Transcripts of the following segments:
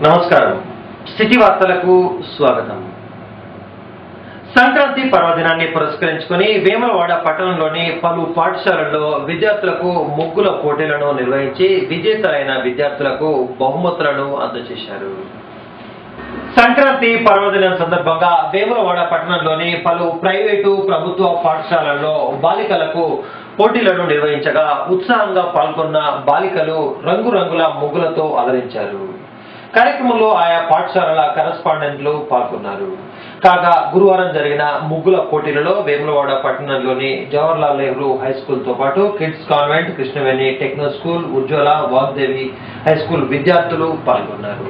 నమస్కారం సిటీ వార్తలకు స్వాగతం సంక్రాంతి పర్వదినాన్ని పురస్కరించుకుని వేములవాడ పట్టణంలోని పలు పాఠశాలల్లో విద్యార్థులకు ముగ్గుల పోటీలను నిర్వహించి విజేతలైన విద్యార్థులకు బహుమతులను అందజేశారు సంక్రాంతి పర్వదినం సందర్భంగా వేములవాడ పట్టణంలోని పలు ప్రైవేటు ప్రభుత్వ పాఠశాలల్లో బాలికలకు పోటీలను నిర్వహించగా ఉత్సాహంగా పాల్గొన్న బాలికలు రంగురంగుల ముగ్గులతో అలరించారు కార్యక్రమంలో ఆయా పాఠశాలల కరస్పాండెంట్లు పాల్గొన్నారు కాగా గురువారం జరిగిన ముగ్గుల పోటీలలో వేములవాడ పట్టణంలోని జవహర్లాల్ నెహ్రూ హై స్కూల్ తో పాటు kids convent Krishnaveni techno school Ujwala Vagdevi high school విద్యార్థులు పాల్గొన్నారు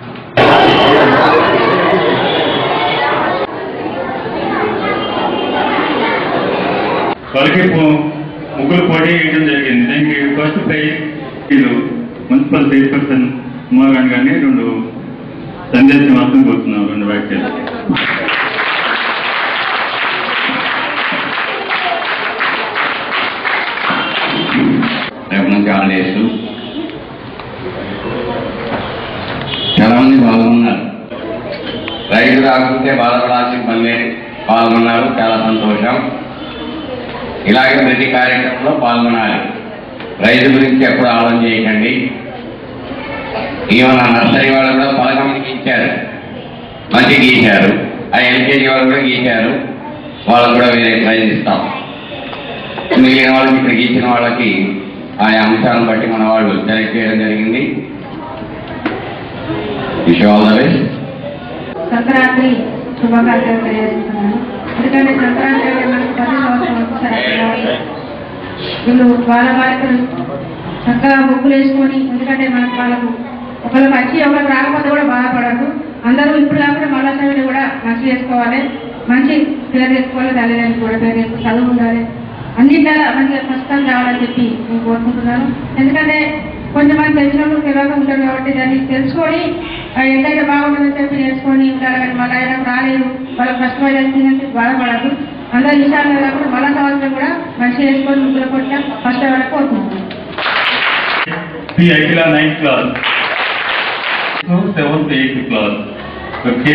వాళ్ళకి పో- ముగ్గురు పోటీ వేయడం జరిగింది దీనికి ఫస్ట్ ప్రైజ్ వీళ్ళు మున్సిపల్ చైర్పర్సన్ ఉమాగాండ్ గారిని రెండు సందేశం మాత్రం కోరుతున్నాం రెండు వ్యాఖ్యలు రేపు నుంచి హాలిడేస్ చాలా మంది పాల్గొన్నారు రైతు రాకపోతే బాధపడాల్సిన పని లేదు పాల్గొన్నారు చాలా సంతోషం ఇలాగే ప్రతి కార్యక్రమంలో పాల్గొనాలి రైతు గురించి ఎప్పుడు ఆలోచన చేయకండి ఈవెన నర్సరీ వాళ్ళు కూడా పథకం గీశారు మంచి గీశారు ఆ ఎల్కేజీ వాళ్ళు కూడా గీశారు వాళ్ళకు కూడా వేరే ప్రైజ్ ఇస్తాం మిగిలిన వాళ్ళకి ఇక్కడ గీసిన వాళ్ళకి ఆయా అంశాలను బట్టి మన వాళ్ళు సెలెక్ట్ చేయడం జరిగింది wish all the best Sankranti శుభాకాంక్షలు తెలియజేస్తున్నాను ఎందుకంటే సంక్రాంతి అంటే మనకు ప్రతి సంవత్సరం ఒకసారి రావాలి. వీళ్ళు వాళ్ళ బాలికలు చక్కగా ముగ్గులు వేసుకొని ఎందుకంటే మనకు వాళ్ళకు ఒకరికి వచ్చి ఒకరికి రాకపోతే కూడా బాధపడద్దు అందరూ ఇప్పుడు కాకుండా మళ్ళా చదివి కూడా మంచి చేసుకోవాలి మంచి పేరు తెచ్చుకోవాలి తల్లిదండ్రులు కూడా పేరు తెచ్చుకో చదువు ఉండాలి అన్నింటిలో మంచిగా పుస్తకం రావాలని చెప్పి నేను కోరుకుంటున్నాను ఎందుకంటే కొంతమంది తెలిసిన వాళ్ళు తెలియక ఉంటారు కాబట్టి దాన్ని తెలుసుకొని ఆ ఎంతైతే బాగుంటుందని చెప్పి నేర్చుకొని ఉండాలి కానీ మళ్ళీ ఆయన రాలేదు వాళ్ళకి కష్టమైందని చెప్పి బాధపడదు అందరూ విషయాలు కాకుండా మళ్ళా సంవత్సరం కూడా మంచిగా వేసుకొని ముగ్గులు కొట్టిన ఫస్ట్ వరకు కోరుకుంటున్నాను P Akhila ninth class seventh eighth class okay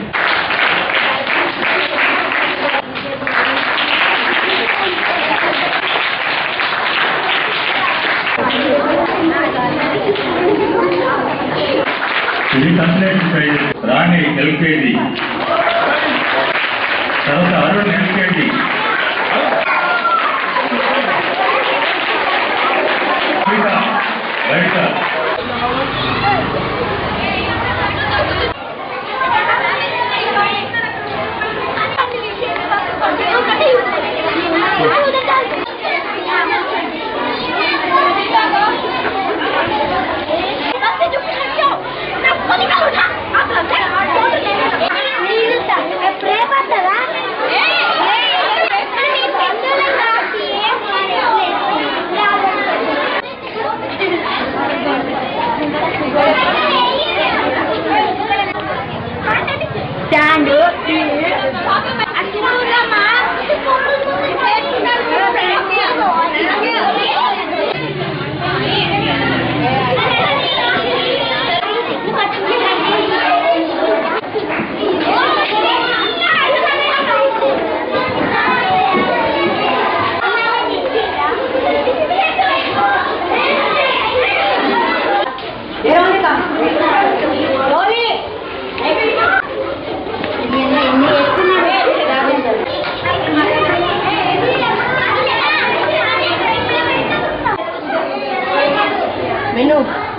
ఇది కంప్లైంట్ ప్రైజ్ రాణి ఎల్కేజీ తర్వాత అరుణ్ ఎల్కేజీ బయట స్టాండ్ మెను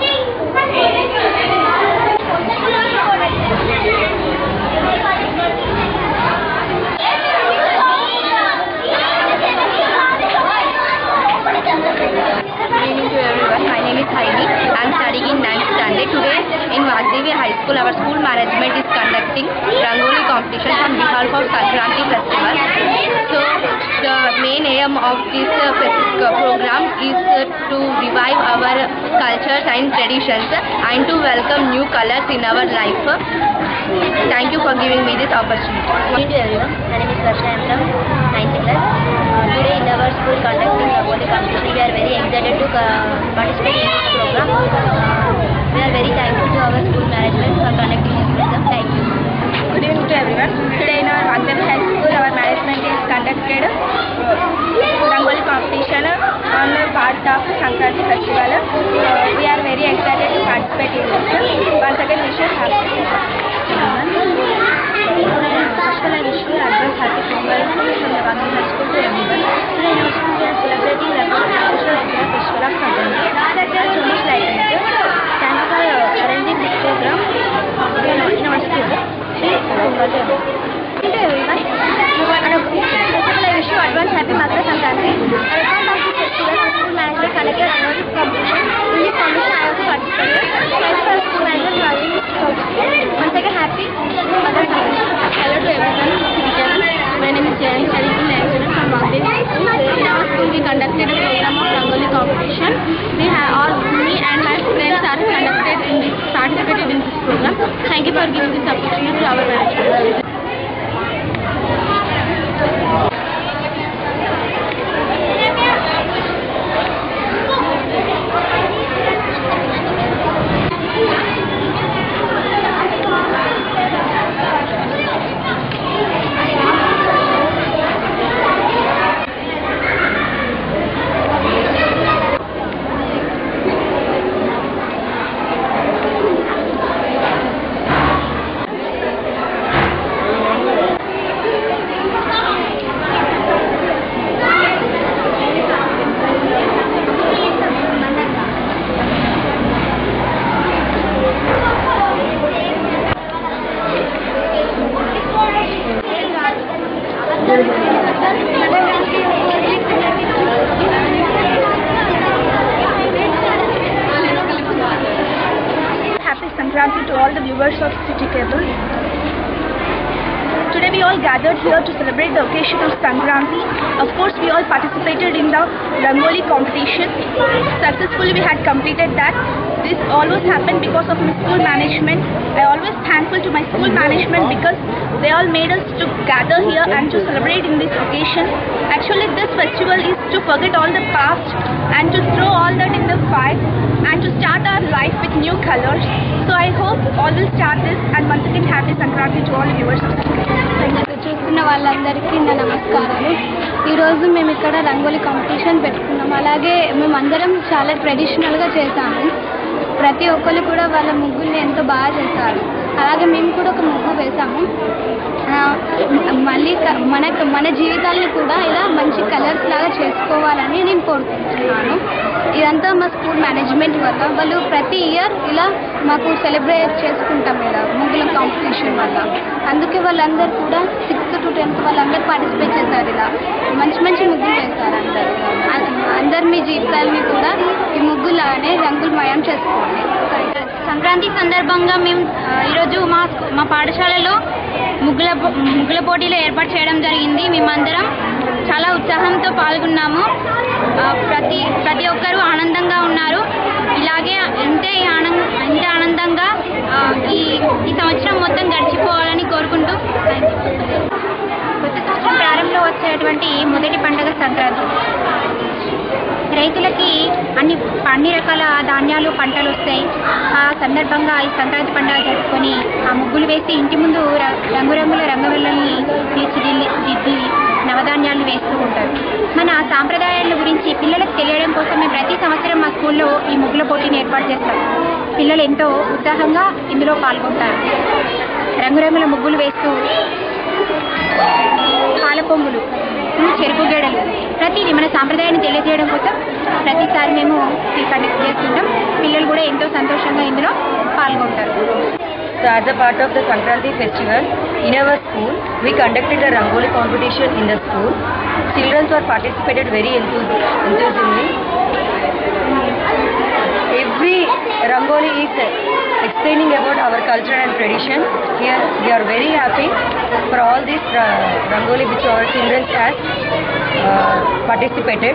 Good evening to everyone. My name is Heidi. I am studying in 9th standard. Today in Vasudevi High School, our school management is conducting Rangoli competition on behalf of Sankranti Festival. So the main aim of this uh, fes- uh, program is uh, to revive our cultures and traditions and to welcome new colors in our life. Thank you for giving me this opportunity. Good evening to everyone. My name is Varsha. I am from 9th class. Uh, today in our school conducting Rangoli competition, we are very excited to uh, participate in this program. Uh, We are very thankful to our school management for conducting this program. Thank you. Good evening to everyone. Today in our Vagdevi High School, our management is conducted uh, Rangoli competition on the part of Sankranti festival. Uh, we are very excited to participate in this. Once again, wish you happy. First of all, I wish you advance happy Pongal from the Vagdevi High School to everyone. Today in our school, we are celebrating the Festival Festival of Sankranti. We are so much like it. Thank you for uh, arranging this program in our, in our school. Please, Pongal to everyone. To everyone, and uh, first of all, I wish you advance happy Makara Sankranti. On account of this festival, our school management conducted annual competition. In this competition, I also participated. Thank you for our school management for arranging this competition. Once again, happy Makara Sankranti. Hello to everyone. Teachers. My name is Jayan Charity Lecturer from Bombay. In our school, we conducted a program of Rangoli competition. We have all me and my friends are conducted in this, participated in this program. Thank you for giving this opportunity to our management. Happy Sankranti to all the viewers of City Cable. Today we all gathered here to celebrate the occasion of Sankranti. Of course, we all participated in the Rangoli competition. Successfully, we had completed that. This always happened because of my school management. I always thankful to my school management because they all made us to gather here and to celebrate in this occasion. Actually, this festival is to forget all the past and to throw all that in the fire and to start our life with new colors. So I hope all will start this and once again happy Sankranti to all viewers of ఇక్కడ చూస్తున్న వాళ్ళందరికీ నా నమస్కారాలు ఈరోజు మేము ఇక్కడ rangoli competition పెట్టుకున్నాం అలాగే మేమందరం చాలా ట్రెడిషనల్గా చేశాము ప్రతి ఒక్కరు కూడా వాళ్ళ ముగ్గుల్ని ఎంతో బాగా చేస్తారు అలాగే మేము కూడా ఒక ముగ్గు వేసాము ఆ, మళ్ళీ క- మనకు మన జీవితాల్ని కూడా ఇలా మంచి కలర్స్ లాగా చేసుకోవాలని నేను కోరుకుంటున్నాను ఇదంతా మా స్కూల్ మేనేజ్మెంట్ వల్ల వాళ్ళు ప్రతి ఇయర్ ఇలా మాకు సెలబ్రేట్ చేసుకుంటాం ఇలా ముగ్గుల కాంపిటీషన్ వల్ల అందుకే వాళ్ళందరూ కూడా సిక్స్త్ టు టెన్త్ వాళ్ళందరూ పార్టిసిపేట్ చేశారు ఇలా మంచి మంచి ముగ్గులు వేశారు అందరూ అ- అందరు మీ జీవితాలని కూడా ఈ ముగ్గులానే రంగులమయం చేసుకోండి సంక్రాంతి సందర్భంగా మేము ఆ, ఈరోజు మా స్కూ- మా పాఠశాలలో ముగ్గుల పో- ముగ్గుల పోటీలు ఏర్పాటు చేయడం జరిగింది మేమందరం చాలా ఉత్సాహంతో పాల్గొన్నాము ఆ, ప్రతి ప్రతి ఒక్కరూ ఆనందంగా ఉన్నారు ఇలాగే ఇంతే ఆనంద ఇంతే ఆనందంగా ఆ, ఈ ఈ సంవత్సరం మొత్తం గడిచిపోవాలని కోరుకుంటూ కొత్త సంవత్సరం ప్రారంభంలో వచ్చేటువంటి మొదటి పండుగ సంక్రాంతి రైతులకి అన్ని అన్ని రకాల ధాన్యాలు పంటలు వస్తాయి ఆ సందర్భంగా ఈ సంక్రాంతి పండుగ జరుపుకొని ఆ ముగ్గులు వేసి ఇంటి ముందు ర- రంగురంగుల రంగవల్లని తీర్చిదిద్ది దిద్ది నవధాన్యాలు వేస్తూ ఉంటారు మన సాంప్రదాయాల గురించి పిల్లలకు తెలియడం కోసం మేము ప్రతి సంవత్సరం మా స్కూల్లో ఈ ముగ్గుల పోటీని ఏర్పాటు చేస్తాం పిల్లలు ఎంతో ఉత్సాహంగా ఇందులో పాల్గొంటారు రంగురంగుల ముగ్గులు వేస్తూ పాల పొంగులు ఉమ్, చెరుకు గేడలు ప్రతిదీ మన సాంప్రదాయాన్ని తెలియజేయడం కోసం ప్రతిసారి మేము ఈ కండక్ట్ చేస్తుంటాం పిల్లలు కూడా ఎంతో సంతోషంగా ఇందులో పాల్గొంటారు So as a part of the Sankranti festival, in our school, we conducted a Rangoli competition in the school. Children were participated very enthusi- enthusiastically. Every Rangoli is uh, explaining about our culture and tradition. Here we are very happy for all this uh, Rangoli which our children has uh, participated.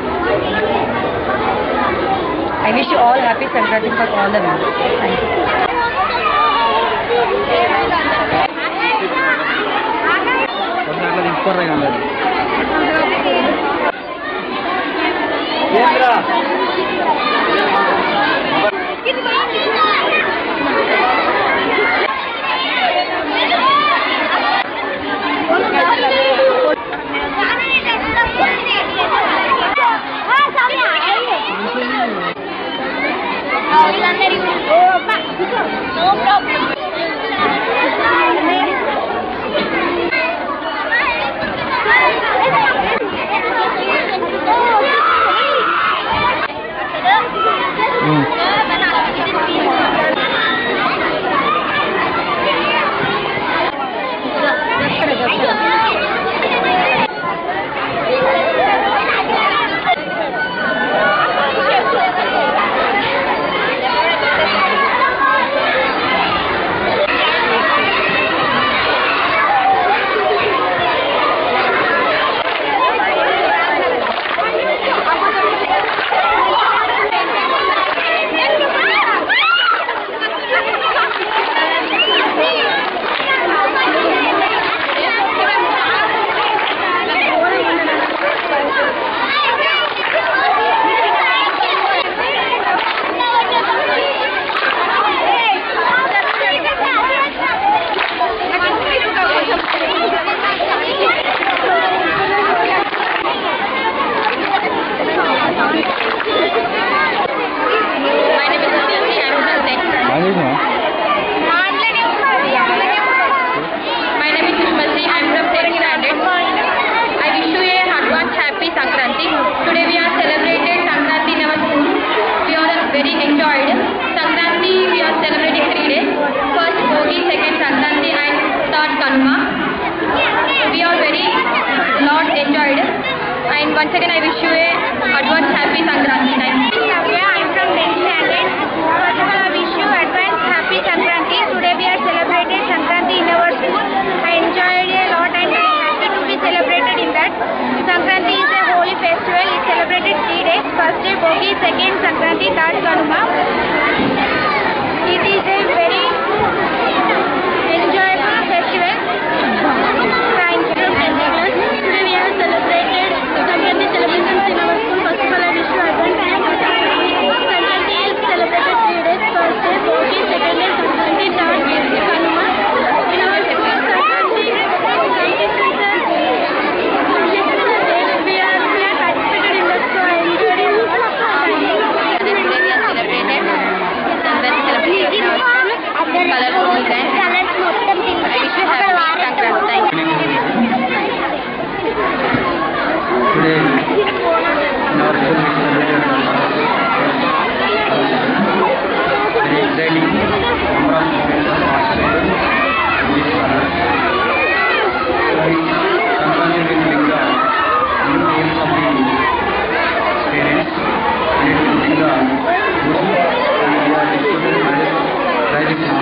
I wish you all happy Sankranti for all the members. Thank you. ఏంద్రా once again I wish you a advance happy Sankranti. Thank you. I'm from 10th standard. First of all, I wish you advance happy Sankranti. Today we are celebrated Sankranti in our school. I enjoyed a lot and I am happy to be celebrated in that. Sankranti is a holy festival. It's celebrated three days. First day Bogi, second Sankranti, third Kanuma. It is a very enjoyable festival. Thank you. Today we have celebrated Sankranti celebrations in our school. First of all, I wish you advance happy Sankranti is celebrated three days. First day Bogi, second day Sankranti, third day Kanuma. In our school, Sankranti we are we are participated in that, so I enjoyed it. Today we are celebrated Sankranti celebration in our school. Colorful grand. I wish you happy Sankranti. Thank you. Today, in our school, we celebrated very exciting number of students are participating in this colors. Sorry, Sankranti will bring the new aims of the parents and it will bring the good and we are discussing right now.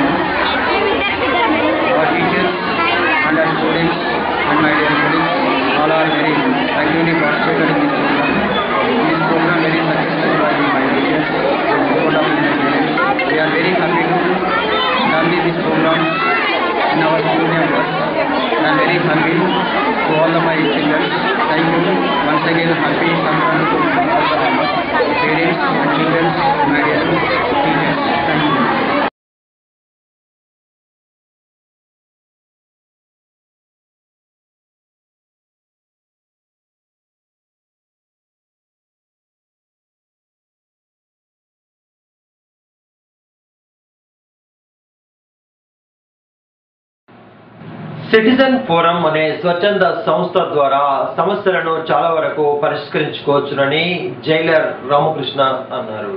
Our teachers and our students and my dear colleagues all are very actively participated in this program. This program very successful by my teachers and support of my parents. We are very happy to conduct this program in our school campus. And I am very happy to all of my children. Thank you once again. Happy Sankranti to all the members, parents and children, my dear teachers. Thank you. Citizen forum అనే స్వచ్ఛంద సంస్థ ద్వారా సమస్యలను చాలా వరకు పరిష్కరించుకోవచ్చునని Jailer Ramakrishna అన్నారు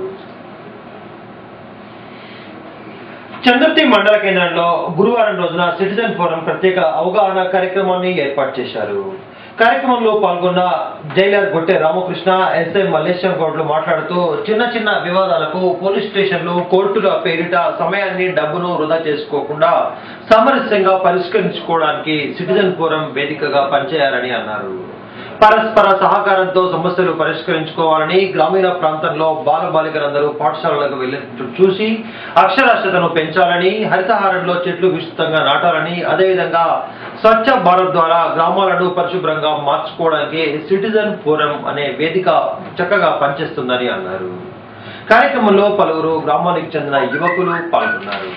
చంద్రతి మండల కేంద్రంలో గురువారం రోజున సిటిజన్ ఫోరం ప్రత్యేక అవగాహన కార్యక్రమాన్ని ఏర్పాటు చేశారు కార్యక్రమంలో పాల్గొన్న జైలర్ గొట్టె రామకృష్ణ ఎస్ఐ మల్లేశం గౌడ్లు మాట్లాడుతూ చిన్న చిన్న వివాదాలకు పోలీస్ స్టేషన్లు కోర్టుల పేరిట సమయాన్ని డబ్బును వృధా చేసుకోకుండా సామరస్యంగా పరిష్కరించుకోవడానికి సిటిజన్ ఫోరం వేదికగా పనిచేయాలని అన్నారు పరస్పర సహకారంతో సమస్యలు పరిష్కరించుకోవాలని గ్రామీణ ప్రాంతంలో బాల బాలికలందరూ పాఠశాలలకు వెళ్ళేట్టు చూసి అక్షరాస్యతను పెంచాలని హరితహారంలో చెట్లు విస్తృతంగా నాటాలని అదేవిధంగా స్వచ్ఛ భారత్ ద్వారా గ్రామాలను పరిశుభ్రంగా మార్చుకోవడానికి సిటిజన్ ఫోరం అనే వేదిక చక్కగా పనిచేస్తుందని అన్నారు కార్యక్రమంలో పలువురు గ్రామానికి చెందిన యువకులు పాల్గొన్నారు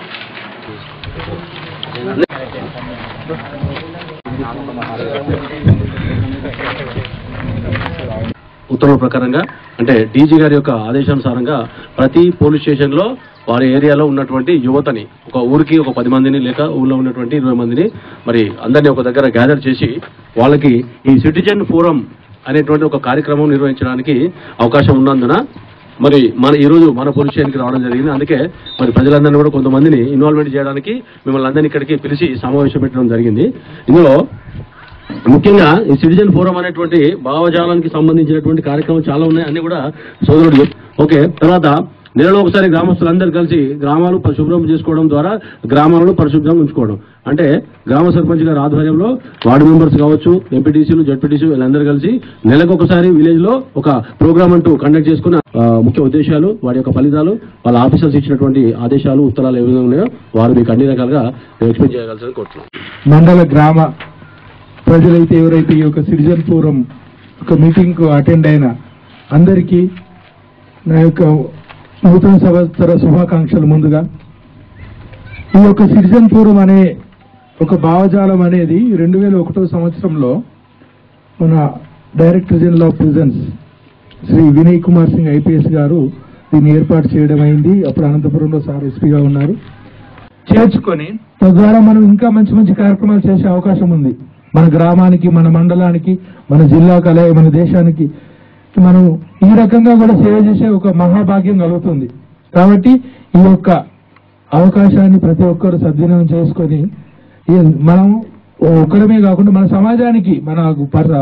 ఉత్తర్వుల ప్రకారంగా అంటే డీజీ గారి యొక్క ఆదేశానుసారంగా ప్రతి పోలీస్ స్టేషన్లో వారి ఏరియాలో ఉన్నటువంటి యువతని ఒక ఊరికి ఒక పది మందిని లేక ఊళ్ళో ఉన్నటువంటి ఇరవై మందిని మరి అందరినీ ఒక దగ్గర గ్యాదర్ చేసి వాళ్ళకి ఈ సిటిజన్ ఫోరం అనేటువంటి ఒక కార్యక్రమం నిర్వహించడానికి అవకాశం ఉన్నందున మరి మన ఈ రోజు మన పోలీస్ స్టేషన్కి రావడం జరిగింది అందుకే మరి ప్రజలందరినీ కూడా కొంతమందిని ఇన్వాల్వ్మెంట్ చేయడానికి మిమ్మల్ని అందరినీ ఇక్కడికి పిలిచి సమావేశం పెట్టడం జరిగింది ఇందులో ముఖ్యంగా ఈ సిటిజన్ ఫోరం అనేటువంటి భావజాలానికి సంబంధించినటువంటి కార్యక్రమాలు చాలా ఉన్నాయి అన్ని కూడా సోదరుడు చెప్- ఓకే తర్వాత నెలలో ఒకసారి గ్రామస్తులందరూ కలిసి గ్రామాలు పరిశుభ్రం చేసుకోవడం ద్వారా గ్రామాలను పరిశుభ్రంగా ఉంచుకోవడం అంటే గ్రామ సర్పంచ్ గారి ఆధ్వర్యంలో వార్డు మెంబర్స్ కావచ్చు ఎంపీటీసీలు జడ్పీటీసీ వీళ్ళందరూ కలిసి నెలకు ఒకసారి విలేజ్ లో ఒక ప్రోగ్రామ్ అంటూ కండక్ట్ చేసుకున్న ఆ, ముఖ్య ఉద్దేశాలు వారి యొక్క ఫలితాలు వాళ్ళ ఆఫీసర్స్ ఇచ్చినటువంటి ఆదేశాలు ఉత్తరాలు ఏ విధంగా ఉన్నాయో వారు మీకు అన్ని రకాలుగా ఎక్స్ప్లెయిన్ చేయగలసని కోరుతున్నాను మండల గ్రామ ప్రజలైతే ఎవరైతే ఈ యొక్క సిటిజన్ ఫోరం ఒక మీటింగ్ కు అటెండ్ అయిన అందరికీ నా యొక్క నూతన సంవత్సర శుభాకాంక్షలు ముందుగా ఈ యొక్క సిటిజన్ ఫోరం అనే ఒక భావజాలం అనేది రెండు వేల ఒకటో సంవత్సరంలో మన director general of prisons Shri Vinay Kumar Singh IPS గారు దీన్ని ఏర్పాటు చేయడం అయింది అప్పుడు అనంతపురంలో సార్ ఎస్పీగా ఉన్నారు చేర్చుకొని తద్వారా మనం ఇంకా మంచి మంచి కార్యక్రమాలు చేసే అవకాశం ఉంది మన గ్రామానికి మన మండలానికి మన జిల్లాకు అలాగే మన దేశానికి మనం ఈ రకంగా కూడా సేవ చేసే ఒక మహాభాగ్యం కలుగుతుంది కాబట్టి ఈ యొక్క అవకాశాన్ని ప్రతి ఒక్కరు సద్వినియోగం చేసుకొని ఈ మనం ఒక్కడమే కాకుండా మన సమాజానికి మన పర-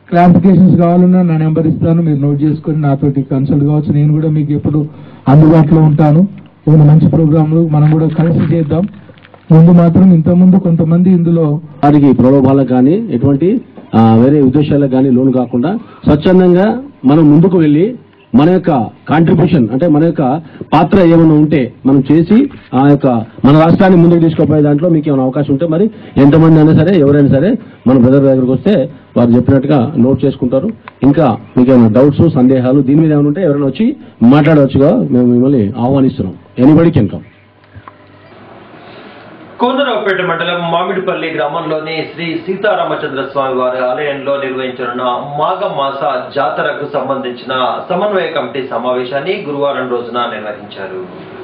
క్లారిఫికేషన్స్ కావాలన్నా నా నెంబర్ ఇస్తాను మీరు నోట్ చేసుకొని నాతోటి కన్సల్ట్ కావచ్చు నేను కూడా మీకు ఎప్పుడు అందుబాటులో ఉంటాను ఒక మంచి ప్రోగ్రాంలు మనం కూడా కలిసి చేద్దాం ముందు మాత్రం ఇంతకుముందు కొంతమంది ఇందులో వారికి ప్రలోభాలకు కానీ ఎటువంటి ఆ, వేరే ఉద్దేశాలకు కానీ లోను కాకుండా స్వచ్ఛందంగా మనం ముందుకు వెళ్ళి మన యొక్క కాంట్రిబ్యూషన్ అంటే మన యొక్క పాత్ర ఏమైనా ఉంటే మనం చేసి ఆ యొక్క మన రాష్ట్రాన్ని ముందుకు తీసుకుపోయే దాంట్లో మీకు ఏమైనా అవకాశం ఉంటే మరి ఎంతమంది అయినా సరే ఎవరైనా సరే మన బ్రదర్ దగ్గరకు వస్తే వారు చెప్పినట్టుగా నోట్ చేసుకుంటారు ఇంకా మీకు ఏమైనా డౌట్స్ సందేహాలు దీని మీద ఏమైనా ఉంటే ఎవరైనా వచ్చి మాట్లాడవచ్చుగా మేము మిమ్మల్ని ఆహ్వానిస్తున్నాం ఎనీబడి కెన్ కమ్ కోనరావుపేట మండలం మామిడిపల్లి గ్రామంలోని శ్రీ సీతారామచంద్ర స్వామి వారి ఆలయంలో నిర్వహించనున్న మాఘ మాస జాతరకు సంబంధించిన సమన్వయ కమిటీ సమావేశాన్ని గురువారం రోజున నిర్వహించారు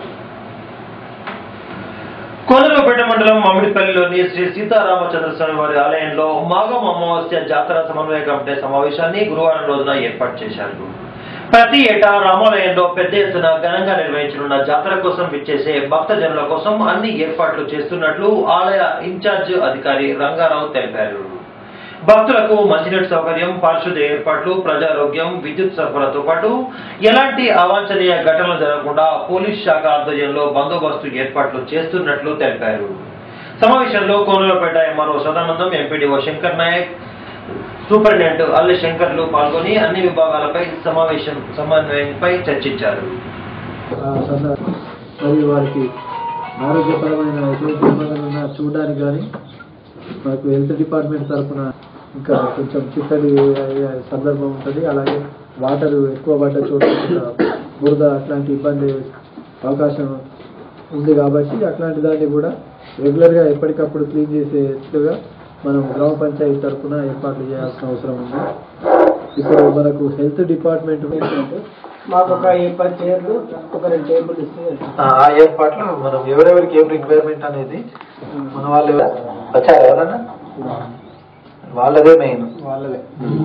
కోనరావుపేట మండలం మామిడిపల్లిలోని శ్రీ సీతారామచంద్ర స్వామి వారి ఆలయంలో మాఘం అమావాస్య జాతర సమన్వయ కమిటీ సమావేశాన్ని గురువారం రోజున ఏర్పాటు చేశారు ప్రతి ఏటా రామాలయంలో పెద్ద ఎత్తున ఘనంగా నిర్వహించనున్న జాతర కోసం విచ్చేసే భక్తజనుల కోసం అన్ని ఏర్పాట్లు చేస్తున్నట్లు ఆలయ ఇన్ఛార్జ్ అధికారి రంగారావు తెలిపారు భక్తులకు మంచినీటి సౌకర్యం పారిశుద్ధ ఏర్పాట్లు ప్రజారోగ్యం విద్యుత్ సరఫరాతో పాటు ఎలాంటి అవాంఛనీయ ఘటనలు జరగకుండా పోలీస్ శాఖ ఆధ్వర్యంలో బందోబస్తు ఏర్పాట్లు చేస్తున్నట్లు తెలిపారు సమావేశంలో Konalapeta MRO Sadanandam MPDO Shankar Nayak superintendent Alli శంకర్లు పాల్గొని అన్ని విభాగాలపై సమావేశం సమన్వయంపై చర్చించారు ఆ సంద- మరియు వారికి ఆరోగ్యపరమైన ఎటువంటి ఇబ్బందులు ఉన్నా చూడడానికి కానీ మాకు హెల్త్ డిపార్ట్మెంట్ తరఫున ఇంకా కొంచెం చిక్కడి అయ్యే సందర్భం ఉంటుంది అలాగే వాటర్ ఎక్కువ పడ్డ చోట ఇంకా బురద అట్లాంటి ఇబ్బంది అవకాశం ఉంది కాబట్టి అట్లాంటి దాన్ని కూడా రెగ్యులర్గా ఎప్పటికప్పుడు క్లీన్ చేసేట్లుగా మనం గ్రామ పంచాయతీ తరఫున ఏర్పాట్లు చేయాల్సిన అవసరం ఉంది ఇప్పుడు మనకు హెల్త్ డిపార్ట్మెంట్ ఏంటంటే మాకు ఒక ఈ పది చైర్లు ఒక రెండు టేబుల్ ఇస్తే ఆ ఏర్పాట్లు మనం ఎవరెవరికి ఏం రిక్వైర్మెంట్ అనేది మన వాళ్ళు ఎవరు- వచ్చారు ఎవరన్నా వాళ్ళదే మెయిన్ వాళ్ళవే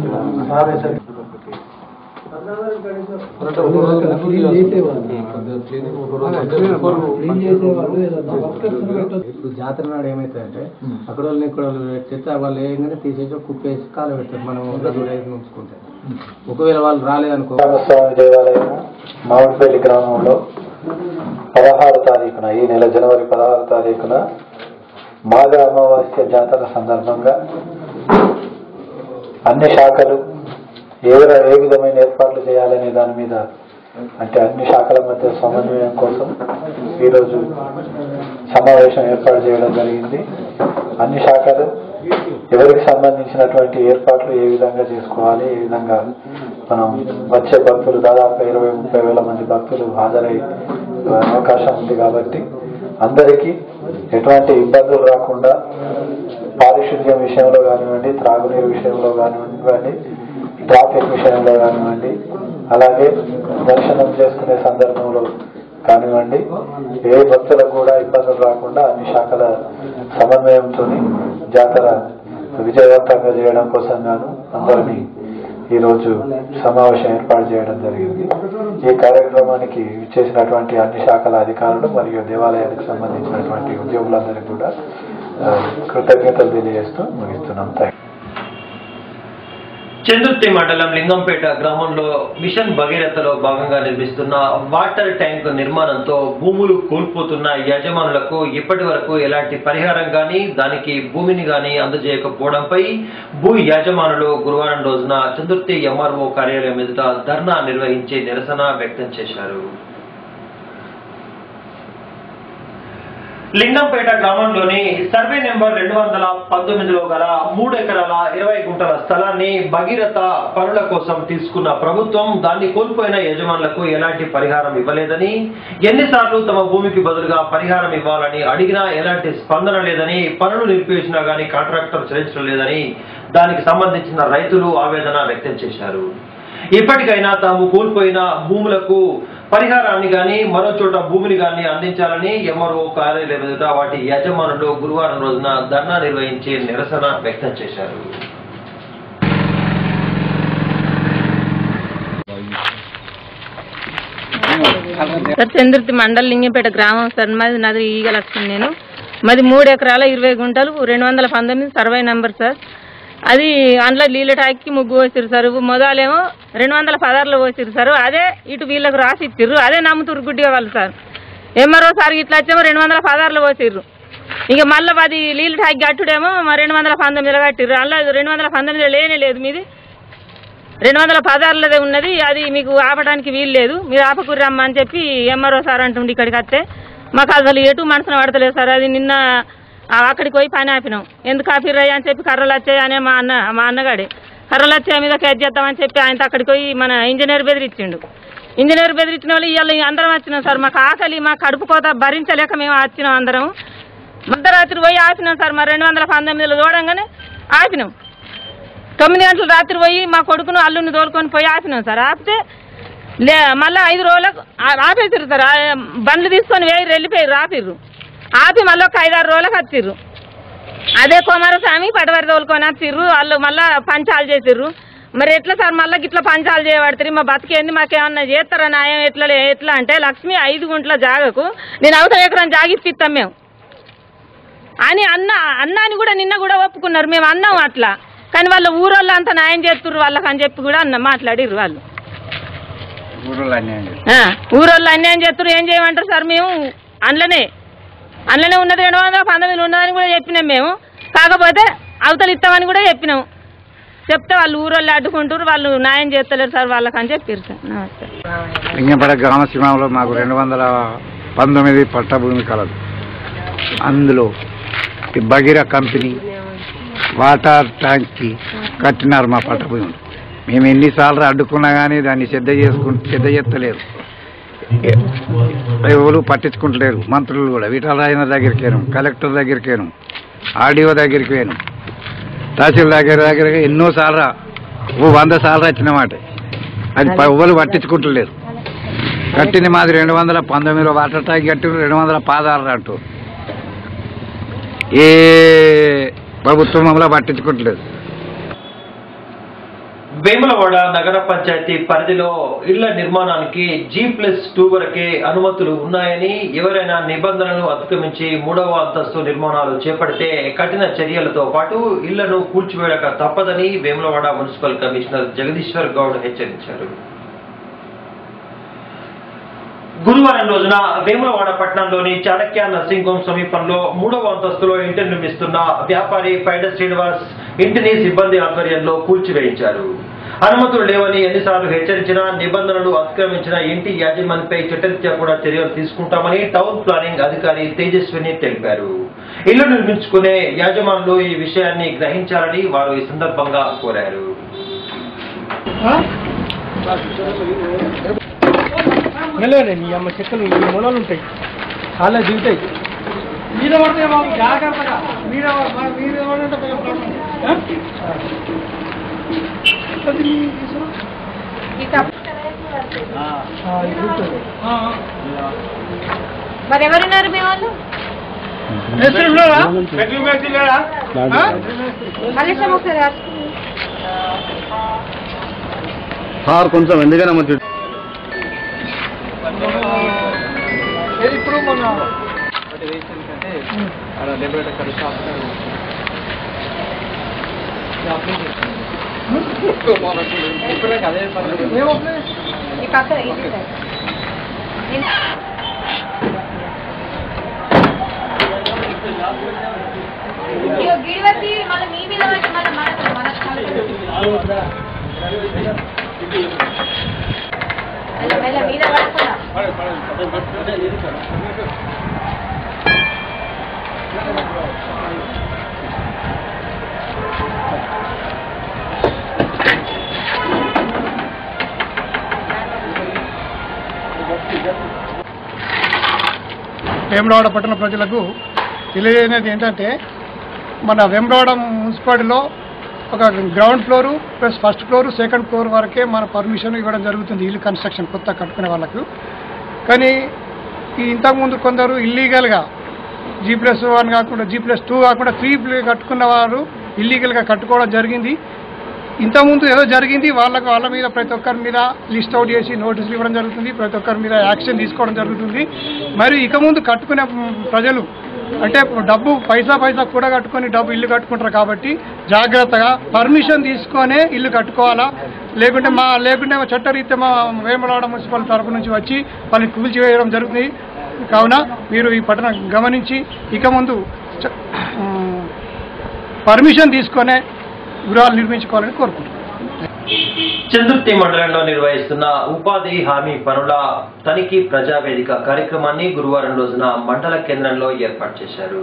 ఇప్పుడు జాతర నాడు ఏమైతుందంటే అక్కడ వాళ్ళని ఇక్కడ వాళ్ళు చెత్త వాళ్ళు ఏంటంటే తీసేసి ఒక కుప్పేసి కాలు పెడతారు మనం నలుగురు ఐదు ఉంచుకుంటే ఒకవేళ వాళ్ళు రాలేదనుకో రామస్వామి దేవాలయం మామిడిపల్లి గ్రామంలో పదహారు తారీఖున ఈ నెల జనవరి పదహారు తారీఖున మాఘ అమావాస్య జాతర సందర్భంగా అన్ని శాఖలు ఏ ఏ విధమైన ఏర్పాట్లు చేయాలనే దాని మీద అంటే అన్ని శాఖల మధ్య సమన్వయం కోసం ఈరోజు సమావేశం ఏర్పాటు చేయడం జరిగింది అన్ని శాఖలు ఎవరికి సంబంధించినటువంటి ఏర్పాట్లు ఏ విధంగా చేసుకోవాలి ఏ విధంగా మనం వచ్చే భక్తులు దాదాపు ఇరవై ముప్పై వేల మంది భక్తులు హాజరై అవకాశం ఉంది కాబట్టి అందరికీ ఎటువంటి ఇబ్బందులు రాకుండా పారిశుద్ధ్యం విషయంలో కానివ్వండి త్రాగునీరు విషయంలో కానివ్వండి ట్రాఫిక్ విషయంలో కానివ్వండి అలాగే దర్శనం చేసుకునే సందర్భంలో కానివ్వండి ఏ భక్తులకు కూడా ఇబ్బందులు రాకుండా అన్ని శాఖల సమన్వయంతో జాతర విజయవంతంగా చేయడం కోసం గాను అందరినీ ఈరోజు సమావేశం ఏర్పాటు చేయడం జరిగింది ఈ కార్యక్రమానికి ఇచ్చేసినటువంటి అన్ని శాఖల అధికారులు మరియు దేవాలయానికి సంబంధించినటువంటి ఉద్యోగులందరికీ కూడా ఆ, కృతజ్ఞతలు తెలియజేస్తూ ముగిస్తున్నాం థ్యాంక్ చందుర్తి మండలం లింగంపేట గ్రామంలో మిషన్ భగీరథలో భాగంగా నిర్మిస్తున్న వాటర్ ట్యాంక్ నిర్మాణంతో భూములు కోల్పోతున్న యజమానులకు ఇప్పటి వరకు ఎలాంటి పరిహారం గాని దానికి భూమిని గాని అందజేయకపోవడంపై భూ యజమానులు గురువారం రోజున చందుర్తి ఎంఆర్ఓ కార్యాలయం ఎదుట ధర్నా నిర్వహించి నిరసన వ్యక్తం చేశారు లింగంపేట గ్రామంలోని సర్వే నెంబర్ రెండు వందల పంతొమ్మిదిలో గల మూడు ఎకరాల ఇరవై గుంటల స్థలాన్ని భగీరథ పనుల కోసం తీసుకున్న ప్రభుత్వం దాన్ని కోల్పోయిన యజమానులకు ఎలాంటి పరిహారం ఇవ్వలేదని ఎన్నిసార్లు తమ భూమికి బదులుగా పరిహారం ఇవ్వాలని అడిగినా ఎలాంటి స్పందన లేదని పనులు నిలిపివేసినా గానీ కాంట్రాక్టర్ చెల్లించడం లేదని దానికి సంబంధించిన రైతులు ఆవేదన వ్యక్తం చేశారు ఇప్పటికైనా తాము కోల్పోయిన భూములకు పరిహారాన్ని గాని మరో చోట భూమిని గాని అందించాలని ఎంఆర్ఓ కార్యాలయం ఎదుట వాటి యజమానులు గురువారం రోజున ధర్నా నిర్వహించి నిరసన వ్యక్తం చేశారు సార్ చంద్రుతి మండల్ లింగంపేట గ్రామం సార్ మాది నాది ఈగ లక్ష్మి నేను మాది మూడు ఎకరాల ఇరవై గుంటలు రెండు వందల పంతొమ్మిది సర్వే నెంబర్ సార్ అది అందులో నీళ్ళ ట్యాంక్కి ముగ్గు పోసిరు సార్ మొదలేమో రెండు వందల పదార్లు పోసిరు సార్ అదే ఇటు వీళ్ళకి రాసి ఇచ్చిర్రు అదే నమ్ముతురు గుడ్డిగా వాళ్ళు సార్ ఎంఆర్ఓ సార్ ఇట్లా వచ్చేమో రెండు వందల పదార్లు పోసిర్రు ఇక మళ్ళీ అది నీళ్ళ ట్యాంక్ కట్టుడేమో మరి రెండు వందల పంతొమ్మిదిలో కట్టిర్రు అందులో రెండు వందల పంతొమ్మిదిలో లేనే లేదు మీది రెండు వందల పదార్లదే ఉన్నది అది మీకు ఆపడానికి వీలు లేదు మీరు ఆపకూరి రమ్మని చెప్పి ఎంఆర్ఓ సార్ అంటుండే ఇక్కడికి వస్తే మాకు అసలు ఎటు మనసున పడతలేదు సార్ అది నిన్న ఆ అక్కడికి పోయి పని ఆపినాం ఎందుకు ఆపిర్రయ్య అని చెప్పి కర్రలు వచ్చాయి అనే మా అన్న మా అన్నగాడే కర్రలు వచ్చాయి మీద క్యాచ్ చేద్దామని చెప్పి ఆయనతో అక్కడికి పోయి మన ఇంజనీర్ బెదిరించిండు ఇంజనీర్ బెదిరించిన వాళ్ళు ఇవాళ అందరం వచ్చినాం సార్ మాకు ఆకలి మా కడుపు కోత భరించలేక మేము వచ్చినాం అందరం మధ్యరాత్రి పోయి ఆపినాం సార్ మరి రెండు వందల పంతొమ్మిదిలో చూడంగానే ఆపినాం తొమ్మిది గంటల రాత్రి పోయి మా కొడుకును అల్లుని తోలుకొని పోయి ఆపినాం సార్ ఆపితే లే మళ్ళీ ఐదు రోజులకు ఆ- ఆపేసిర్రు సార్ ఆ బండ్లు తీసుకొని వేయి వెళ్ళిపోయారు ఆపిర్రు ఆపి మళ్ళీ ఒక ఐదారు రోజులకు వచ్చిర్రు అదే కుమారస్వామి పడవరి తోలుకొని వచ్చిర్రు వాళ్ళు మళ్ళీ పంచాలు చేసిర్రు మరి ఎట్లా సార్ మళ్ళీ గిట్లా పంచాలు చేయబడతారు మా బతికేంది మాకేమన్నా చేస్తారా న్యాయం ఎట్లా లే- ఎట్లా అంటే లక్ష్మి ఐదు గుంట్ల జాగకు నేను అవతల ఎకరం జాగిప్పిస్తాం మేము అని అన్న అన్నాని కూడా నిన్న కూడా ఒప్పుకున్నారు మేము అన్నాం అట్లా కానీ వాళ్ళ ఊరోళ్ళు అంతా న్యాయం చేస్తుర్రు వాళ్ళకి అని చెప్పి కూడా అన్న మాట్లాడిర్రు వాళ్ళు ఊళ్ళో అన్యాయం ఆ, ఊరోళ్ళు అన్యాయం చేస్తున్నారు ఏం చేయమంటారు సార్ మేము అందులోనే అందులోనే ఉన్నది రెండు వందల పంతొమ్మిది ఉన్నదని కూడా చెప్పినాం మేము కాకపోతే అవతల ఇస్తామని కూడా చెప్పినాం చెప్తే వాళ్ళు ఊరోళ్ళు అడ్డుకుంటారు వాళ్ళు న్యాయం చేస్తలేరు సార్ వాళ్ళకి అని చెప్పారు సార్ నమస్తే లింగంపేట గ్రామ సీమాలో మాకు రెండు వందల పంతొమ్మిది పట్ట భూమి కలదు అందులో ఈ బగిరా కంపెనీ వాటర్ ట్యాంక్కి కట్టినారు మా పట్ట భూమి మేము ఎన్నిసార్లు అడ్డుకున్నా కానీ దాన్ని శ్రద్ధ చేసుకు శ్రద్ధ చేస్తలేరు ఎవరు పట్టించుకుంటలేరు మంత్రులు కూడా వీటరాయన దగ్గరికి పోయాను కలెక్టర్ దగ్గరికి పోయాను ఆర్డీఓ దగ్గరికి పోయాను తహసీల్ దగ్గర దగ్గర ఎన్నోసార్లు ఓ వంద సార్లు వచ్చినమాట అది ప- ఎవరు పట్టించుకుంటలేరు కట్టింది మాది రెండు వందల పంతొమ్మిదిలో వాటర్ ట్యాంక్ కట్టి రెండు వందల పదహారు అంటూ ఏ ప్రభుత్వం మమ్మల్ని పట్టించుకుంటలేదు వేములవాడ నగర పంచాయతీ పరిధిలో ఇళ్ల నిర్మాణానికి జీ ప్లస్ టూ వరకే అనుమతులు ఉన్నాయని ఎవరైనా నిబంధనలు అతిక్రమించి మూడవ అంతస్తు నిర్మాణాలు చేపడితే కఠిన చర్యలతో పాటు ఇళ్లను కూల్చివేయక తప్పదని వేములవాడ మున్సిపల్ కమిషనర్ జగదీశ్వర్ గౌడ్ హెచ్చరించారు గురువారం రోజున వేములవాడ పట్టణంలోని చాణక్య నర్సింగ్ హోమ్ సమీపంలో మూడవ అంతస్తులో ఇంటి నిర్మిస్తున్న వ్యాపారి పైడ శ్రీనివాస్ ఇంటిని సిబ్బంది ఆధ్వర్యంలో కూల్చివేయించారు అనుమతులు లేవని ఎన్నిసార్లు హెచ్చరించినా నిబంధనలు అతిక్రమించిన ఇంటి యాజమాన్యపై చట్టరీత్యా కూడా చర్యలు తీసుకుంటామని టౌన్ ప్లానింగ్ అధికారి తేజస్విని తెలిపారు ఇల్లు నిర్మించుకునే యాజమానులు ఈ విషయాన్ని గ్రహించాలని వారు ఈ సందర్భంగా కోరారు మెల్లగానే మీ అమ్మ చెక్కలు ఈ మొలలు ఉంటాయి చాలా దిగుతాయి మీద పడితే బాబు జాగ్రత్తగా మీద పడ- మీద పడంటే కొంచెం ప్రాబ్లం. ఆ? అది మీ ఇసురు? ఆ, ఇది ఉంటుంది. ఆ, ఆ. మరి ఎవరున్నారు మీ వాళ్ళు మేస్త్రి ఉన్నారా? పెట్రోల్ మేస్త్రి లేరా? ఆ? మల్లేశం ఒకసారి రాసుకో. సార్ కొంచెం ఎందుకైనా మంచి ఏది ఇప్పుడు మన ఈ పక్కన ఇది సార్. నేను- ఇగో గిడి వచ్చి మళ్ళీ మీ మీద వచ్చి మళ్ళీ మన మన మెల్ల మెల్ల మీద పడకుండా వేమరావాడ పట్టణ ప్రజలకు తెలియజేయనేది ఏంటంటే మన వేమరావాడ మున్సిపాలిటీలో ఒక ground floor plus first floor second floor వరకే మన పర్మిషన్ ఇవ్వడం జరుగుతుంది ఇల్లు కన్స్ట్రక్షన్ కొత్త కట్టుకునే వాళ్ళకు కానీ ఈ ఇంతకుముందు కొందరు ఇల్లీగల్గా జీ ప్లస్ వన్ కాకుండా జీ ప్లస్ టూ కాకుండా త్రీ కట్టుకున్న వారు ఇల్లీగల్గా కట్టుకోవడం జరిగింది ఇంతకుముందు ఏదో జరిగింది వాళ్ళకు వాళ్ళ మీద ప్రతి ఒక్కరి మీద లిస్ట్ అవుట్ చేసి నోటీసులు ఇవ్వడం జరుగుతుంది ప్రతి ఒక్కరి మీద యాక్షన్ తీసుకోవడం జరుగుతుంది మరియు ఇక ముందు కట్టుకునే మ్, ప్రజలు అంటే డబ్బు పైసా పైసా కూడా కట్టుకొని డబ్బు ఇల్లు కట్టుకుంటారు కాబట్టి జాగ్రత్తగా పర్మిషన్ తీసుకొనే ఇల్లు కట్టుకోవాలా లేకుంటే మా లేకుంటే మా చట్టరీత్యా మా వేమలవాడ మున్సిపల్ తరపు నుంచి వచ్చి వాళ్ళని కూల్చివేయడం జరుగుతుంది కావున మీరు ఈ పట్టణం గమనించి ఇక ముందు చ- ఉమ్, పర్మిషన్ తీసుకొనే గృహాలు నిర్మించుకోవాలని కోరుకుంటున్నాను చందుర్తి మండలంలో నిర్వహిస్తున్న ఉపాధి హామీ పనుల తనిఖీ ప్రజావేదిక కార్యక్రమాన్ని గురువారం రోజున మండల కేంద్రంలో ఏర్పాటు చేశారు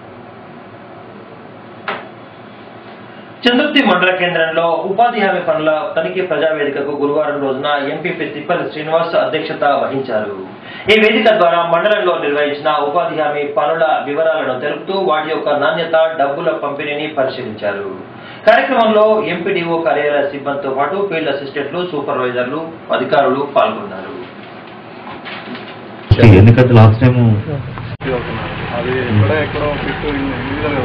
చందుర్తి మండల కేంద్రంలో ఉపాధి హామీ పనుల తనిఖీ ప్రజావేదికకు గురువారం రోజున ఎంపీపీ తిప్పల్ శ్రీనివాస్ అధ్యక్షత వహించారు ఈ వేదిక ద్వారా మండలంలో నిర్వహించిన ఉపాధి హామీ పనుల వివరాలను తెలుపుతూ వాటి యొక్క నాణ్యత డబ్బుల పంపిణీని పరిశీలించారు కార్యక్రమంలో ఎంపీడీఓ కార్యాలయ సిబ్బందితో పాటు ఫీల్డ్ అసిస్టెంట్లు సూపర్వైజర్లు అధికారులు పాల్గొన్నారు ఎందుకంటే లాస్ట్ టైం అది ఎక్కడ ఎక్కడో పెట్టు ఇండివిజువల్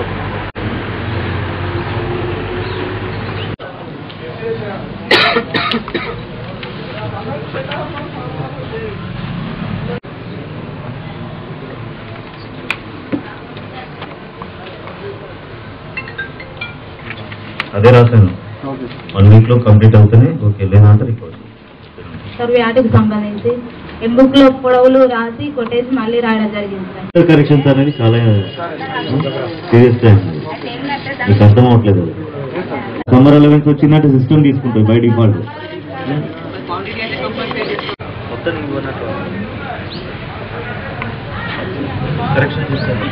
అదే రాశాను వన్ వీక్ లో కంప్లీట్ అవుతానే ఓకే లేదంటే రిపోర్ట్ సార్ వ్యాధికి సంబంధించి బుక్ లో పొడవులు రాసి కొట్టేసి మళ్ళీ రాయడం జరిగింది సార్ కరెక్షన్స్ అనేది చాలా సీరియస్ టైం మీకు అర్థం అవ్వట్లేదు సమ్మర్ అలవెన్స్ వచ్చిందంటే సిస్టమ్ తీసుకుంటారు బై డిఫాల్ట్ కరెక్షన్ చేస్తాను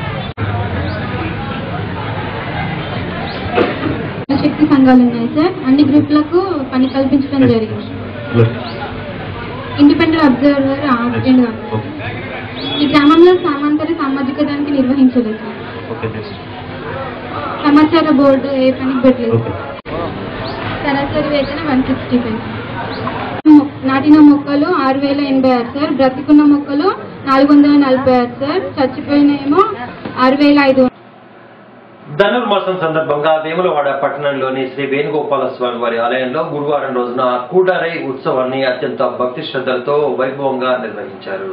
శక్తి సంఘాలు ఉన్నాయి సార్ అన్ని గ్రూపులకు పని కల్పించడం జరిగింది ఇండిపెండెంట్ అబ్జర్వర్ అసిస్టెంట్ గా ఈ గ్రామంలో సామాంతర సామాజిక దానికి నిర్వహించలేదు సార్ ఓకే నెక్స్ట్ సమాచార బోర్డు ఏ పనికి పెట్టలేదు సరాసరి వేతన వన్ సిక్స్టీ ఫైవ్ నాటిన మొక్కలు ఆరు వేల ఎనభై ఆరు సార్ బ్రతికున్న మొక్కలు నాలుగు వందల నలభై ఆరు సార్ చచ్చిపోయిన ఏమో ఆరు వేల ఐదు ధనుర్మాసం సందర్భంగా వేములవాడ పట్టణంలోని శ్రీ వేణుగోపాల స్వామి వారి ఆలయంలో గురువారం రోజున కూడారై ఉత్సవాన్ని అత్యంత భక్తి శ్రద్ధలతో వైభవంగా నిర్వహించారు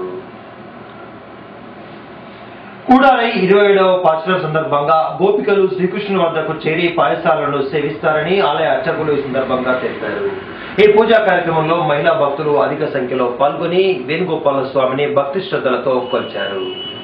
కూడారై ఇరవై ఏడవ పాచన సందర్భంగా గోపికలు శ్రీకృష్ణుని వద్దకు చేరి పాయసాలను సేవిస్తారని ఆలయ అర్చకులు ఈ సందర్భంగా తెలిపారు ఈ పూజా కార్యక్రమంలో మహిళా భక్తులు అధిక సంఖ్యలో పాల్గొని వేణుగోపాల స్వామిని భక్తి శ్రద్ధలతో కొలిచారు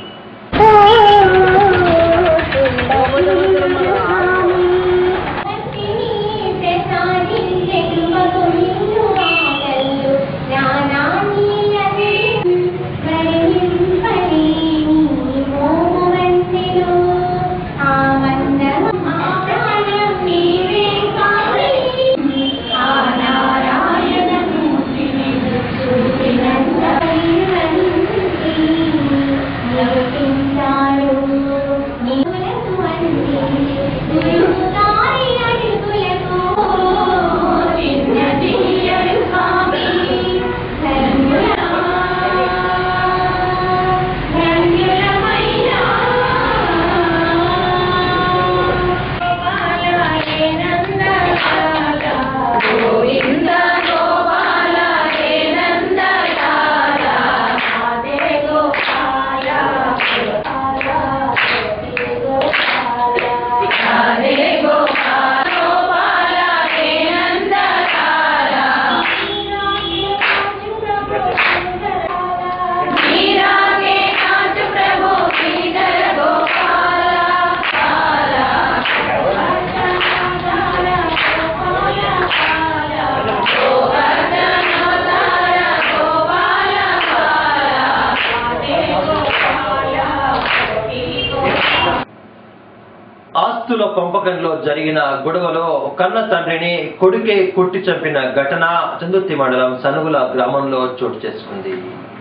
ఆస్తుల పంపకంలో జరిగిన గొడవలో కన్న తండ్రిని కొడుకే కొట్టి చంపిన ఘటన చందుర్తి మండలం సనుగుల గ్రామంలో చోటు చేసుకుంది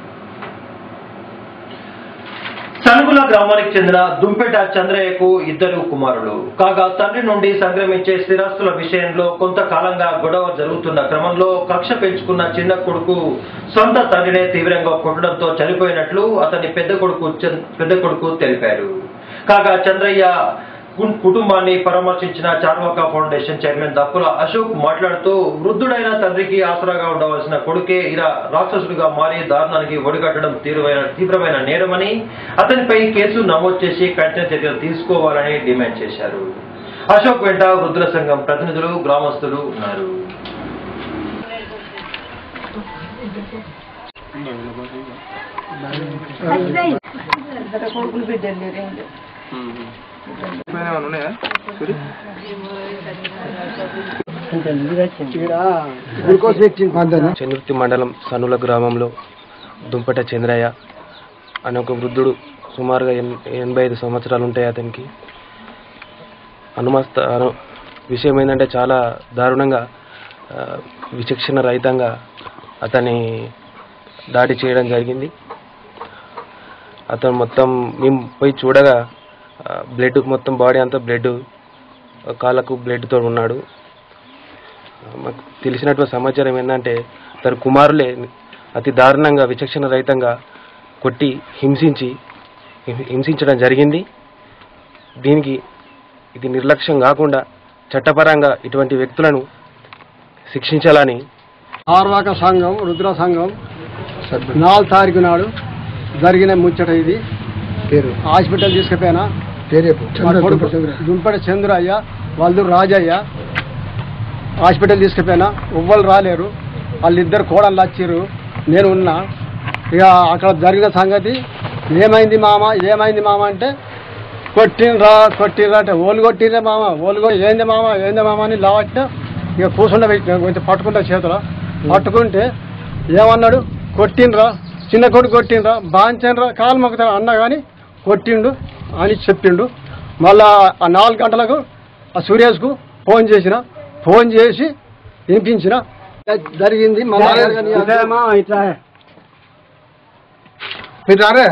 సనుగుల గ్రామానికి చెందిన దుంపెట చంద్రయ్యకు ఇద్దరు కుమారులు కాగా తండ్రి నుండి సంక్రమించే స్థిరాస్తుల విషయంలో కొంతకాలంగా గొడవ జరుగుతున్న క్రమంలో కక్ష పెంచుకున్న చిన్న కొడుకు సొంత తండ్రినే తీవ్రంగా కొట్టడంతో చనిపోయినట్లు అతని పెద్ద కొడుకు చంద్- పెద్ద కొడుకు తెలిపారు కాగా చంద్రయ్య కు- కుటుంబాన్ని పరామర్శించిన చార్వాక ఫౌండేషన్ చైర్మన్ దప్పుల అశోక్ మాట్లాడుతూ వృద్ధుడైన తండ్రికి ఆసరాగా ఉండవలసిన కొడుకే ఇలా రాక్షసుడిగా మారి దారుణానికి ఒడిగట్టడం తీవ్రమైన తీవ్రమైన నేరమని అతనిపై కేసు నమోదు చేసి కఠిన చర్యలు తీసుకోవాలని డిమాండ్ చేశారు అశోక్ వెంట వృద్ధుల సంఘం ప్రతినిధులు గ్రామస్తులు ఉన్నారు కొడుకులు బిడ్డలు రెండు చంద్రుతి మండలం సనుల గ్రామంలో దుంపట చంద్రయ్య అనే ఒక వృద్ధుడు సుమారుగా ఎన్ ఎనభై ఐదు సంవత్సరాలు ఉంటాయి అతనికి అనుమస్త అను విషయం ఏంటంటే చాలా దారుణంగా ఆ, విచక్షణ రహితంగా అతని దాడి చేయడం జరిగింది అతను మొత్తం మేము పోయి చూడగా బ్లడ్ మొత్తం బాడీ అంతా బ్లడ్ కాళ్ళకు బ్లడ్తో ఉన్నాడు మాకు తెలిసినటువంటి సమాచారం ఏంటంటే తన కుమారులే అతి దారుణంగా విచక్షణ రహితంగా కొట్టి హింసించి హిం- హింసించడం జరిగింది దీనికి ఇది నిర్లక్ష్యం కాకుండా చట్టపరంగా ఇటువంటి వ్యక్తులను శిక్షించాలని ఆర్వాక సంఘం రుద్ర సంఘం నాలుగు తారీఖు నాడు జరిగిన ముచ్చట ఇది పేరు హాస్పిటల్ తీసుకుపోయినా పేరు దుంపటి చంద్రయ్య వాళ్ళు రాజయ్య హాస్పిటల్ తీసుకుపోయినా ఎవ్వరు రాలేరు వాళ్ళిద్దరు కోడళ్ళు వచ్చిర్రు నేను ఉన్నా ఇక అక్కడ జరిగిన సంగతి ఏమైంది మామ ఏమైంది మామ అంటే కొట్టినరా కొట్టినరా అంటే ఓలు కొట్టిరే మామ ఓలు కొట్టి ఏంది మామ ఏంది మామ అని లావట్టిన ఇక కూర్చుండ పెట్టిన కొంచెం పట్టుకుంటా చేతుల పట్టుకుంటే ఏమన్నాడు కొట్టినరా చిన్న కొడుకు కొట్టినరా బాంచనరా కాలు మొక్కుతాడు అన్న కానీ కొట్టిండు అని చెప్పిండు మళ్ళా ఆ నాలుగు గంటలకు ఆ సురేష్కు ఫోన్ చేసిన ఫోన్ చేసి వినిపించిన జరిగింది మీరు రారే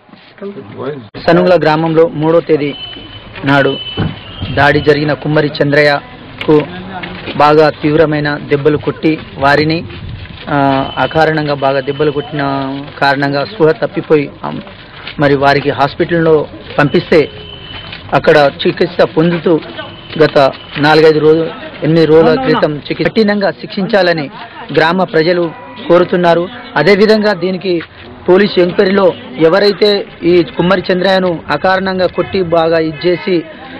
సనుగుల గ్రామంలో మూడో తేదీ నాడు దాడి జరిగిన కుమ్మరి చంద్రయ్యకు బాగా తీవ్రమైన దెబ్బలు కొట్టి వారిని ఆ, అకారణంగా బాగా దెబ్బలు కొట్టిన కారణంగా స్పృహ తప్పిపోయి ఆ, మరి వారికి హాస్పిటల్లో పంపిస్తే అక్కడ చికిత్స పొందుతూ గత నాలుగైదు రోజు ఎనిమిది రోజుల క్రితం చికిత్స కఠినంగా శిక్షించాలని గ్రామ ప్రజలు కోరుతున్నారు అదేవిధంగా దీనికి పోలీస్ ఎంక్వైరీలో ఎవరైతే ఈ కుమ్మరి చంద్రయ్యను అకారణంగా కొట్టి బాగా ఇచ్చేసి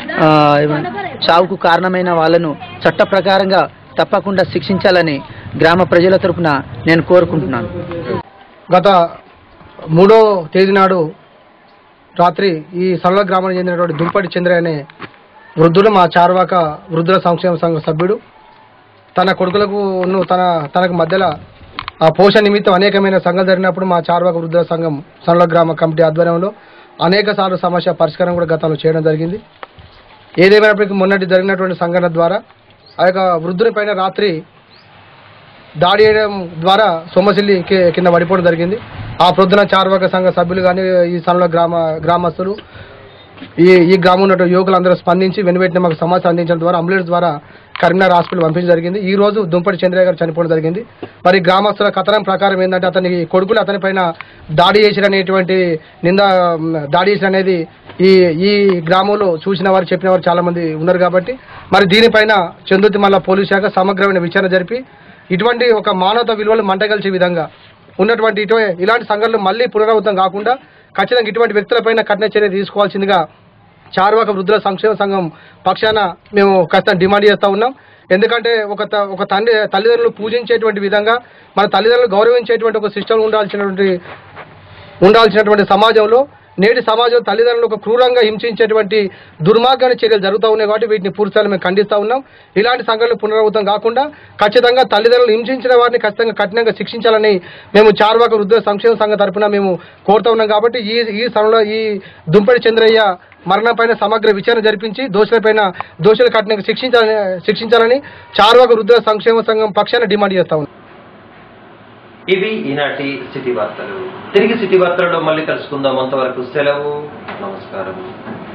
చావుకు కారణమైన వాళ్ళను చట్ట ప్రకారంగా తప్పకుండా శిక్షించాలని గ్రామ ప్రజల తరపున నేను కోరుకుంటున్నాను గత మూడో తేదీ నాడు రాత్రి ఈ సరళ గ్రామానికి చెందినటువంటి దుంపటి చంద్ర అనే వృద్ధుడు మా చార్వాక వృద్ధుల సంక్షేమ సంఘ సభ్యుడు తన కొడుకులకు ఉన్ను తన తనకు మధ్యలో ఆ పోషణ నిమిత్తం అనేకమైన సంఘాలు జరిగినప్పుడు మా చార్వాక వృద్ధుల సంఘం సరళ గ్రామ కమిటీ ఆధ్వర్యంలో అనేక సార్లు సమస్య పరిష్కారం కూడా గతంలో చేయడం జరిగింది ఏదేమైనప్పటికీ మొన్నటి జరిగినటువంటి సంఘటన ద్వారా ఆ యొక్క వృద్ధుని పైన రాత్రి దాడి చేయడం ద్వారా సొమ్మసిల్లి కి- కింద పడిపోవడం జరిగింది ఆ ప్రొద్దున చార్వాక సంఘ సభ్యులు కానీ ఈ స్థలంలో గ్రామ గ్రామస్తులు ఈ ఈ గ్రామం ఉన్నటువంటి యువకులందరూ స్పందించి వెనువెంటనే మాకు సమాచారం అందించడం ద్వారా అంబులెన్స్ ద్వారా కరీంనగర్ హాస్పిటల్ పంపించడం జరిగింది ఈ రోజు దుంపటి చంద్రయ్య గారు చనిపోవడం జరిగింది మరి గ్రామస్తుల కథనం ప్రకారం ఏంటంటే అతని కొడుకులు అతని పైన దాడి చేసిరనేటువంటి నింద మ్, దాడి చేసిన అనేది ఈ ఈ గ్రామంలో చూసిన వారు చెప్పిన వారు చాలా మంది ఉన్నారు కాబట్టి మరి దీనిపైన చందుతి మల్ల పోలీస్ శాఖ సమగ్రమైన విచారణ జరిపి ఇటువంటి ఒక మానవత విలువలు మంటగలిచే విధంగా ఉన్నటువంటి ఇటు ఇలాంటి సంఘటనలు మళ్ళీ పునరావృతం కాకుండా ఖచ్చితంగా ఇటువంటి వ్యక్తులపైన కఠిన చర్య తీసుకోవాల్సిందిగా చార్వాక వృద్ధుల సంక్షేమ సంఘం పక్షాన మేము ఖచ్చితంగా డిమాండ్ చేస్తూ ఉన్నాం ఎందుకంటే ఒక త- ఒక తండ్రి తల్లిదండ్రులు పూజించేటువంటి విధంగా మన తల్లిదండ్రులు గౌరవించేటువంటి ఒక సిస్టమ్ ఉండాల్సినటువంటి ఉండాల్సినటువంటి సమాజంలో నేటి సమాజం తల్లిదండ్రులు ఒక క్రూరంగా హింసించేటువంటి దుర్మార్గాన్ని చర్యలు జరుగుతూ ఉన్నాయి కాబట్టి వీటిని పూర్తిస్థాయిలో మేము ఖండిస్తూ ఉన్నాం ఇలాంటి సంఘటనలు పునరావృతం కాకుండా ఖచ్చితంగా తల్లిదండ్రులు హింసించిన వారిని ఖచ్చితంగా కఠినంగా శిక్షించాలని మేము చార్వాక వృద్ధుల సంక్షేమ సంఘం తరపున మేము కోరుతా ఉన్నాం కాబట్టి ఈ ఈ సమయంలో ఈ దుంపటి చంద్రయ్య మరణం పైన సమగ్ర విచారణ జరిపించి దోషులపైన దోషులు కఠినంగా శిక్షించాలని శిక్షించాలని చార్వాక వృద్ధుల సంక్షేమ సంఘం పక్షాన డిమాండ్ చేస్తా ఉన్నాం ఇవి ఈనాటి సిటీ వార్తలు తిరిగి సిటీ వార్తలలో మళ్ళీ కలుసుకుందాం అంతవరకు సెలవు నమస్కారం